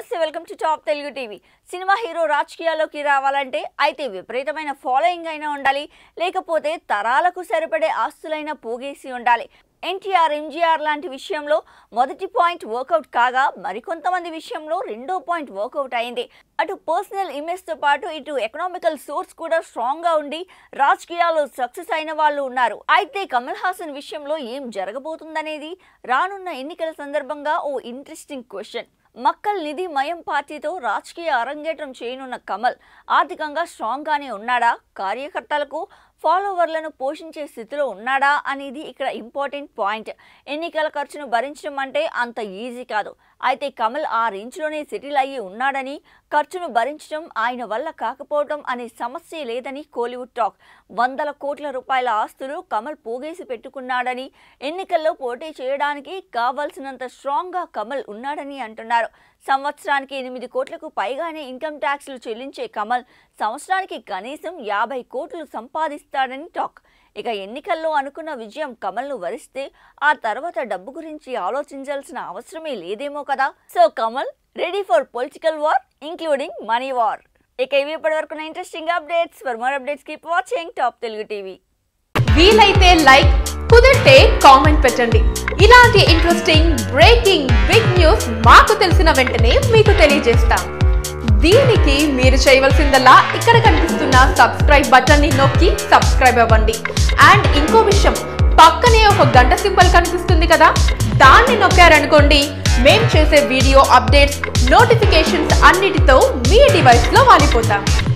నమస్తే welcome to Top Telugu TV సినిమా hero రాజకీయాల్లోకి రావాలంటే అయితే విపరీతమైన ఫాలోయింగ్ అయినా ఉండాలి లేకపోతే తరాలకు సరిపడే ఆస్తులైనా పోగేసి ఉండాలి ఎన్టీఆర్ ఎంజీఆర్ లాంటి విషయంలో మొదటి పాయింట్ వర్కౌట్ కాగా మరికొంతమంది విషయంలో రెండో పాయింట్ వర్కౌట్ అయింది అటు పర్సనల్ ఇమేజ్తో పాటు ఇటు ఎకనామికల్ సోర్స్ కూడా స్ట్రాంగ్గా ఉండి రాజకీయాల్లో సక్సెస్ అయిన వాళ్ళు ఉన్నారు అయితే కమల్ హాసన్ విషయంలో ఏం జరగబోతుందనేది రానున్న ఎన్నికల సందర్భంగా ఓ ఇంట్రెస్టింగ్ క్వశ్చన్ మక్కల్ నిధి మయం పార్టీతో రాజకీయ అరంగేట్రం చేయనున్న కమల్ ఆర్థికంగా స్ట్రాంగ్గానే ఉన్నాడా కార్యకర్తలకు ఫాలోవర్లను పోషించే స్థితిలో ఉన్నాడా అనేది ఇక్కడ ఇంపార్టెంట్ పాయింట్ ఎన్నికల ఖర్చును భరించడం అంటే అంత ఈజీ కాదు అయితే కమల్ ఆ రేంజ్లోనే సెటిల్ అయ్యి ఉన్నాడని ఖర్చును భరించడం ఆయన వల్ల కాకపోవడం అనే సమస్య లేదని కోలీవుడ్ టాక్ వందల కోట్ల రూపాయల ఆస్తులు కమల్ పోగేసి పెట్టుకున్నాడని ఎన్నికల్లో పోటీ చేయడానికి కావాల్సినంత స్ట్రాంగ్గా కమల్ ఉన్నాడని అంటున్నారు సంవత్సరానికి ఎనిమిది కోట్లకు పైగానే ఇన్కమ్ ట్యాక్స్లు చెల్లించే కమల్ సంవత్సరానికి కనీసం యాభై కోట్లు సంపాదిస్తాడని టాక్ ఇక ఎన్నికల్లో అనుకున్న విజయం కమల్ను వరిస్తే ఆ తర్వాత డబ్బు గురించి ఆలోచించాల్సిన అవసరమే లేదేమో కదా so Kamal ready for political war including money war ఇక ఇవి ఇప్పటి వరకు interesting updates for more updates keep watching Top Telugu TV వీలైతే లైక్ కుదిరితే కామెంట్ పెట్టండి ఇలాంటి ఇంట్రెస్టింగ్ బ్రేకింగ్ బిగ్ న్యూస్ మాకు తెలిసిన వెంటనే మీకు తెలియజేస్తాం దీనికి మీరు చేయవలసిందల్లా ఇక్కడ కనిపిస్తున్న సబ్స్క్రైబ్ బటన్ ని నొక్కి సబ్స్క్రైబ్ అవ్వండి అండ్ ఇంకో విషయం పక్కనే ఒక గంట సింబల్ కనిపిస్తుంది కదా దాన్ని నొక్కారనుకోండి మేం చేసే వీడియో అప్డేట్స్ నోటిఫికేషన్స్ అన్నిటితో మీ డివైస్ లో వాలిపోతాం